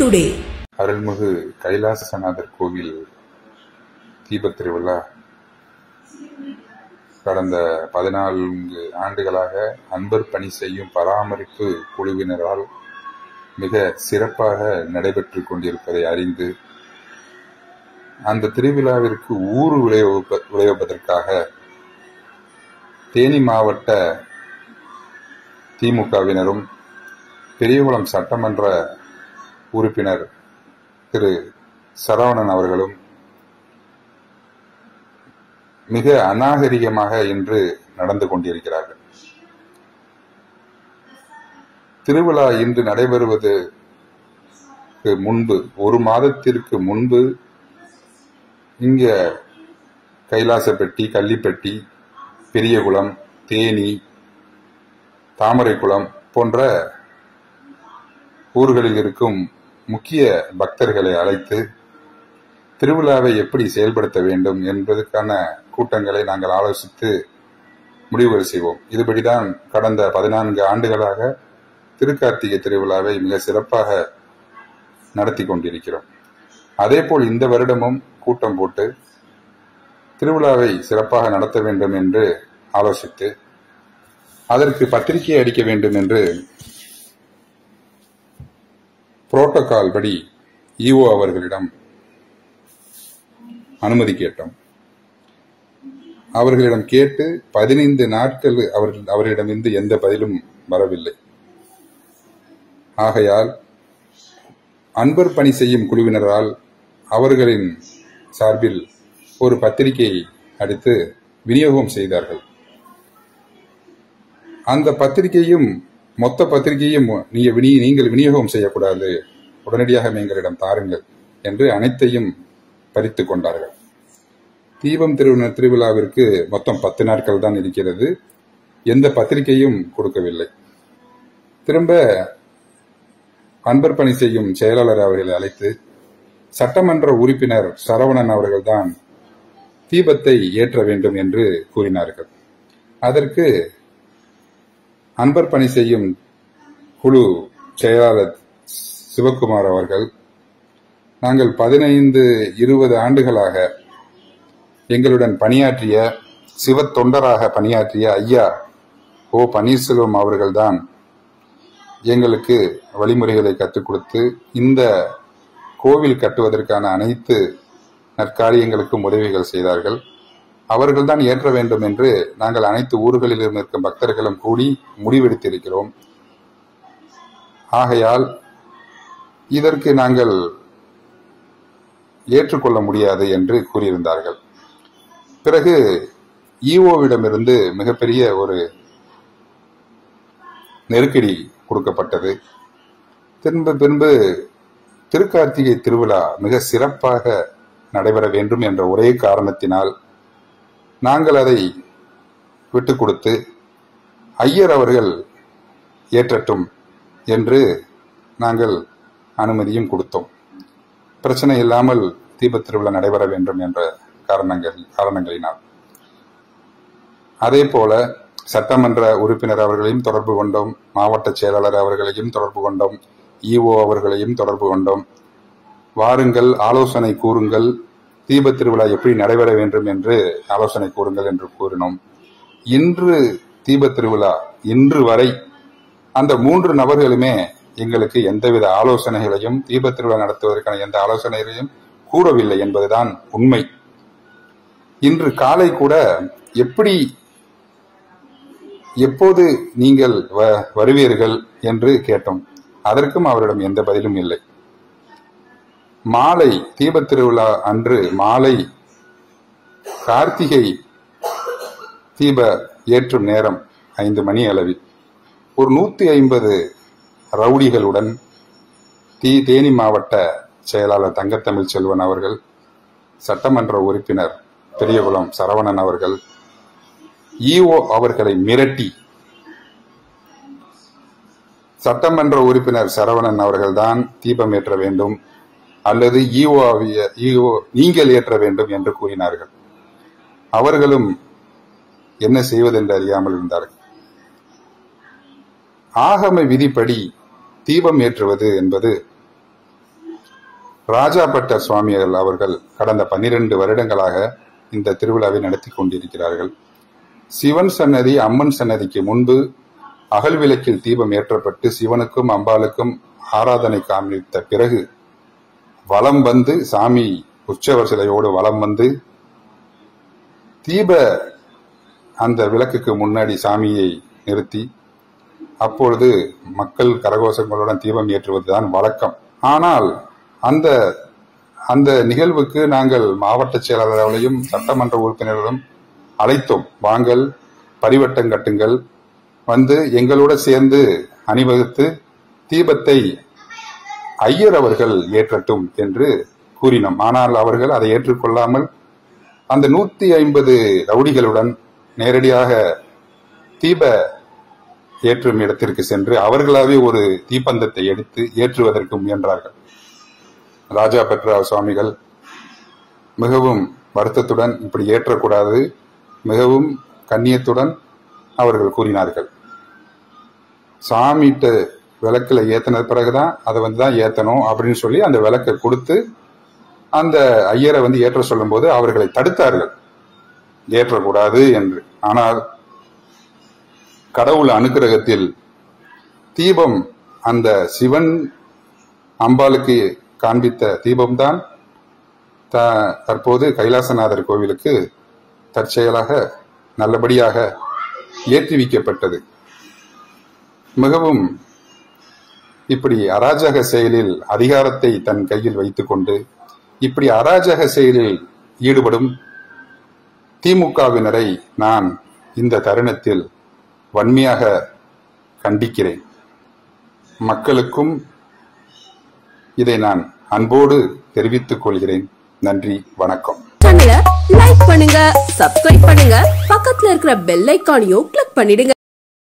today அருள்மிகு கைலாசநாதர் கோவில் தீபத் திருவிழா கடந்த பதினான்கு ஆண்டுகளாக அன்பர் பணி செய்யும் பராமரிப்பு குழுவினரால் மிக சிறப்பாக நடைபெற்றுக் கொண்டிருப்பதை அறிந்து அந்த திருவிழாவிற்கு ஊறு விளைவிப்ப விளைவிப்பதற்காக தேனி மாவட்ட திமுகவினரும் பெரியகுளம் சட்டமன்ற உறுப்பினர் திரு சரவணன் அவர்களும் மிக அநாகரிகமாக இன்று நடந்து கொண்டிருக்கிறார்கள் திருவிழா இன்று நடைபெறுவதற்கு முன்பு ஒரு மாதத்திற்கு முன்பு இங்க கைலாசப்பட்டி கள்ளிப்பட்டி பெரியகுளம் தேனி தாமரைக்குளம் போன்ற ஊர்களில் இருக்கும் முக்கிய பக்தர்களை அழைத்து திருவிழாவை எப்படி செயல்படுத்த வேண்டும் என்பதற்கான கூட்டங்களை நாங்கள் ஆலோசித்து முடிவு செய்வோம் இதுபடிதான் கடந்த பதினான்கு ஆண்டுகளாக திருக்கார்த்திகை திருவிழாவை மிக சிறப்பாக நடத்தி கொண்டிருக்கிறோம் அதேபோல் இந்த வருடமும் கூட்டம் போட்டு திருவிழாவை சிறப்பாக நடத்த வேண்டும் என்று ஆலோசித்து அதற்கு பத்திரிகை அடிக்க வேண்டும் என்று புரோட்டோகால் படி இஓ அவர்களிடம் அனுமதி கேட்டோம் அவர்களிடம் கேட்டு பதினைந்து நாட்கள் அவர்கள் அவர்களிடமிருந்து எந்த பதிலும் வரவில்லை ஆகையால் அன்பர் பணி செய்யும் குழுவினரால் அவர்களின் சார்பில் ஒரு பத்திரிகையை அடித்து விநியோகம் செய்தார்கள் அந்த பத்திரிகையும் மொத்த பத்திரிகையும் நீங்க வினி- நீங்கள் விநியோகம் செய்யக்கூடாது உடனடியாக எங்களிடம் தாருங்கள் என்று அனைத்தையும் பறித்து கொண்டார்கள் தீபம் திருவிழா திருவிழாவிற்கு மொத்தம் பத்து நாட்கள் தான் இருக்கிறது எந்த பத்திரிகையும் கொடுக்கவில்லை திரும்ப அன்பர் பணி செய்யும் செயலாளர் அவர்களை அழைத்து சட்டமன்ற உறுப்பினர் சரவணன் அவர்கள்தான் தீபத்தை ஏற்ற வேண்டும் என்று கூறினார்கள் அதற்கு அன்பர் பணி செய்யும் குழு செயலாளர் சிவக்குமார் அவர்கள் நாங்கள் பதினைந்து இருபது ஆண்டுகளாக எங்களுடன் பணியாற்றிய சிவ தொண்டராக பணியாற்றிய ஐயா ஓ பன்னீர்செல்வம் அவர்கள்தான் எங்களுக்கு வழிமுறைகளை கற்றுக் கொடுத்து இந்த கோவில் கட்டுவதற்கான அனைத்து நற்காரியங்களுக்கும் உதவிகள் செய்தார்கள் அவர்கள்தான் ஏற்ற வேண்டும் என்று நாங்கள் அனைத்து ஊர்களிலும் இருக்கும் பக்தர்களும் கூடி முடிவெடுத்திருக்கிறோம் ஆகையால் இதற்கு நாங்கள் ஏற்றுக்கொள்ள முடியாது என்று கூறியிருந்தார்கள் பிறகு ஈஓவிடமிருந்து மிகப்பெரிய ஒரு நெருக்கடி கொடுக்கப்பட்டது திரும்ப பின்பு திருக்கார்த்திகை திருவிழா மிக சிறப்பாக நடைபெற வேண்டும் என்ற ஒரே காரணத்தினால் நாங்கள் அதை விட்டுக் கொடுத்து ஐயர் அவர்கள் ஏற்றட்டும் என்று நாங்கள் அனுமதியும் கொடுத்தோம் பிரச்சனை இல்லாமல் தீபத் திருவிழா நடைபெற வேண்டும் என்ற காரணங்கள் காரணங்களினால் அதே போல சட்டமன்ற உறுப்பினர் அவர்களையும் தொடர்பு கொண்டோம் மாவட்ட செயலாளர் அவர்களையும் தொடர்பு கொண்டோம் இஓ அவர்களையும் தொடர்பு கொண்டோம் வாருங்கள் ஆலோசனை கூறுங்கள் தீபத் திருவிழா எப்படி நடைபெற வேண்டும் என்று ஆலோசனை கூறுங்கள் என்று கூறினோம் இன்று தீபத் திருவிழா இன்று வரை அந்த மூன்று நபர்களுமே எங்களுக்கு எந்தவித ஆலோசனைகளையும் தீபத் திருவிழா நடத்துவதற்கான எந்த ஆலோசனைகளையும் கூறவில்லை என்பதுதான் உண்மை இன்று காலை கூட எப்படி எப்போது நீங்கள் வ- வருவீர்கள் என்று கேட்டோம் அதற்கும் அவரிடம் எந்த பதிலும் இல்லை மாலை தீபத் திருவிழா அன்று மாலை கார்த்திகை தீப ஏற்றும் நேரம் ஐந்து மணி அளவில் ஒரு நூத்தி ஐம்பது ரவுடிகளுடன் தீ தேனி மாவட்ட செயலாளர் தங்கத்தமிழ் செல்வன் அவர்கள் சட்டமன்ற உறுப்பினர் பெரியகுளம் சரவணன் அவர்கள் ஈஓ அவர்களை மிரட்டி சட்டமன்ற உறுப்பினர் சரவணன் அவர்கள்தான் தீபம் ஏற்ற வேண்டும் அல்லது ஈஓ ஈஓ நீங்கள் ஏற்ற வேண்டும் என்று கூறினார்கள் அவர்களும் என்ன செய்வதென்று அறியாமல் இருந்தார்கள் ஆகம விதிப்படி தீபம் ஏற்றுவது என்பது ராஜாபட்டர் சுவாமிகள் அவர்கள் கடந்த பன்னிரண்டு வருடங்களாக இந்த திருவிழாவை நடத்தி கொண்டிருக்கிறார்கள் சிவன் சன்னதி அம்மன் சன்னதிக்கு முன்பு அகல் விளக்கில் தீபம் ஏற்றப்பட்டு சிவனுக்கும் அம்பாளுக்கும் ஆராதனை காண்பித்த பிறகு வலம் வந்து சாமி உற்சவர் சிலையோடு வலம் வந்து தீப அந்த விளக்குக்கு முன்னாடி சாமியை நிறுத்தி அப்பொழுது மக்கள் கரகோஷங்களுடன் தீபம் ஏற்றுவதுதான் வழக்கம் ஆனால் அந்த அந்த நிகழ்வுக்கு நாங்கள் மாவட்ட செயலாளர்களையும் சட்டமன்ற உறுப்பினர்களும் அழைத்தோம் வாங்கள் பரிவட்டம் கட்டுங்கள் வந்து எங்களோட சேர்ந்து அணிவகுத்து தீபத்தை ஐயர் அவர்கள் ஏற்றட்டும் என்று கூறினோம் ஆனால் அவர்கள் அதை ஏற்றுக்கொள்ளாமல் அந்த நூத்தி ஐம்பது ரவுடிகளுடன் நேரடியாக தீப ஏற்றும் இடத்திற்கு சென்று அவர்களாவே ஒரு தீப்பந்தத்தை எடுத்து ஏற்றுவதற்கு முயன்றார்கள் ராஜா பெட்ரா சுவாமிகள் மிகவும் வருத்தத்துடன் இப்படி ஏற்றக்கூடாது மிகவும் கண்ணியத்துடன் அவர்கள் கூறினார்கள் சாமிட்டு விளக்குல ஏத்தின பிறகுதான் அதை வந்து தான் ஏத்தணும் அப்படின்னு சொல்லி அந்த விளக்கை கொடுத்து அந்த ஐயரை வந்து ஏற்ற சொல்லும்போது அவர்களை தடுத்தார்கள் ஏற்றக்கூடாது என்று ஆனால் கடவுள் அனுக்கிரகத்தில் தீபம் அந்த சிவன் அம்பாளுக்கு காண்பித்த தீபம்தான் த- தற்போது கைலாசநாதர் கோவிலுக்கு தற்செயலாக நல்லபடியாக ஏற்றி வைக்கப்பட்டது மிகவும் இப்படி அராஜக செயலில் அதிகாரத்தை தன் கையில் வைத்துக்கொண்டு இப்படி அராஜக செயலில் ஈடுபடும் திமுகவினரை நான் இந்த தருணத்தில் வன்மையாக கண்டிக்கிறேன் மக்களுக்கும் இதை நான் அன்போடு தெரிவித்துக் கொள்கிறேன் நன்றி வணக்கம் சேனலை லைக் பண்ணுங்க சப்ஸ்கிரைப் பண்ணுங்க பக்கத்துல இருக்கிற பெல் ஐக்கானையும் கிளிக் பண்ணிடுங்க